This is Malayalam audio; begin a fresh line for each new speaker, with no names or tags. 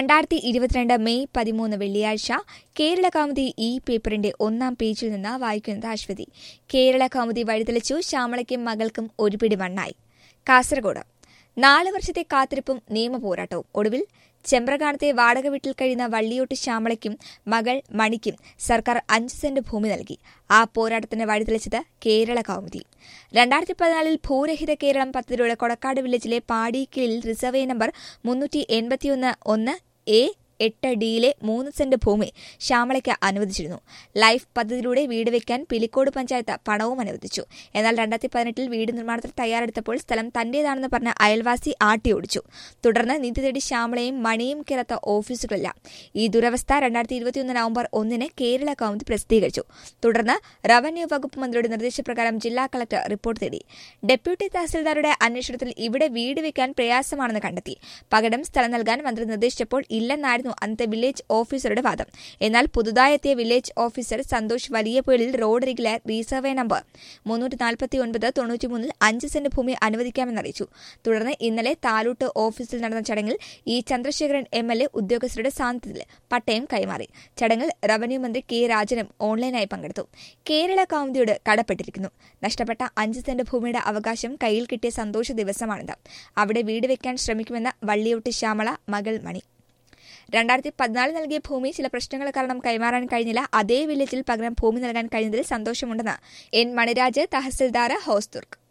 രണ്ടായിരത്തി ഇരുപത്തിരണ്ട് മെയ് പതിമൂന്ന് വെള്ളിയാഴ്ച കേരള കൗമുദി ഈ പേപ്പറിന്റെ ഒന്നാം പേജിൽ നിന്ന് വായിക്കുന്നത് അശ്വതി കേരള കൗമുദി വഴിതെളിച്ചു ശ്യാമളയ്ക്കും മകൾക്കും ഒരു പിടി മണ്ണായി കാസർഗോഡ് നാല് വർഷത്തെ കാത്തിരിപ്പും നിയമ പോരാട്ടവും ഒടുവിൽ ചെമ്പ്രകാണത്തെ വാടക വീട്ടിൽ കഴിയുന്ന വള്ളിയോട്ട് ശ്യാമളയ്ക്കും മകൾ മണിക്കും സർക്കാർ അഞ്ച് സെന്റ് ഭൂമി നൽകി ആ പോരാട്ടത്തിന് വഴിതെളിച്ചത് കേരള കൗമുദി രണ്ടായിരത്തി പതിനാലിൽ ഭൂരഹിത കേരളം പദ്ധതിയിലൂടെ കൊടക്കാട് വില്ലേജിലെ പാടിക്കലിൽ റിസർവേ നമ്പർ മുന്നൂറ്റി എൺപത്തിയൊന്ന് ഒന്ന് എ എട്ട് ഡിയിലെ മൂന്ന് സെന്റ് ഭൂമി ശ്യാമളയ്ക്ക് അനുവദിച്ചിരുന്നു ലൈഫ് പദ്ധതിയിലൂടെ വീട് വെക്കാൻ പിലിക്കോട് പഞ്ചായത്ത് പണവും അനുവദിച്ചു എന്നാൽ രണ്ടായിരത്തി പതിനെട്ടിൽ വീട് നിർമ്മാണത്തിന് തയ്യാറെടുത്തപ്പോൾ സ്ഥലം തന്റേതാണെന്ന് പറഞ്ഞ അയൽവാസി ആട്ടിയോടിച്ചു തുടർന്ന് നീതി തേടി ശ്യാമളയും മണിയും കിറത്ത ഓഫീസുകളില്ല ഈ ദുരവസ്ഥ രണ്ടായിരത്തി ഇരുപത്തിയൊന്ന് നവംബർ ഒന്നിന് കേരള കൗമുദി പ്രസിദ്ധീകരിച്ചു തുടർന്ന് റവന്യൂ വകുപ്പ് മന്ത്രിയുടെ നിർദ്ദേശപ്രകാരം ജില്ലാ കളക്ടർ റിപ്പോർട്ട് തേടി ഡെപ്യൂട്ടി തഹസിൽദാരുടെ അന്വേഷണത്തിൽ ഇവിടെ വീട് വെക്കാൻ പ്രയാസമാണെന്ന് കണ്ടെത്തി പകരം സ്ഥലം നൽകാൻ മന്ത്രി നിർദ്ദേശിച്ചപ്പോൾ ഇല്ലെന്നായിരുന്നു അന്നത്തെ വില്ലേജ് ഓഫീസറുടെ വാദം എന്നാൽ പുതുതായി എത്തിയ വില്ലേജ് ഓഫീസർ സന്തോഷ് വലിയപുഴയിൽ റോഡരികിലെ റീസർവേ നമ്പർ മുന്നൂറ്റി നാൽപ്പത്തി ഒൻപത് തൊണ്ണൂറ്റിമൂന്നിൽ അഞ്ച് സെന്റ് ഭൂമി അനുവദിക്കാമെന്ന് അറിയിച്ചു തുടർന്ന് ഇന്നലെ താലൂട്ട് ഓഫീസിൽ നടന്ന ചടങ്ങിൽ E Chandrasekharan M L A ഉദ്യോഗസ്ഥരുടെ സാന്നിധ്യത്തിൽ പട്ടയം കൈമാറി ചടങ്ങിൽ റവന്യൂ മന്ത്രി കെ രാജനും ഓൺലൈനായി പങ്കെടുത്തു കേരള കൗമുദിയോട് കടപ്പെട്ടിരിക്കുന്നു നഷ്ടപ്പെട്ട അഞ്ച് സെന്റ് ഭൂമിയുടെ അവകാശം കയ്യിൽ കിട്ടിയ സന്തോഷ ദിവസമാണിത് അവിടെ വീട് വെക്കാൻ ശ്രമിക്കുമെന്ന വള്ളിയോട്ട് ശ്യാമള മകൾ മണി രണ്ടായിരത്തി പതിനാലിൽ നൽകിയ ഭൂമി ചില പ്രശ്നങ്ങൾ കാരണം കൈമാറാൻ കഴിഞ്ഞില്ല അതേ വില്ലേജിൽ പകരം ഭൂമി നൽകാൻ കഴിഞ്ഞതിൽ സന്തോഷമുണ്ടെന്ന് എൻ മണിരാജ് തഹസിൽദാർ ഹോസ്തുർക്ക്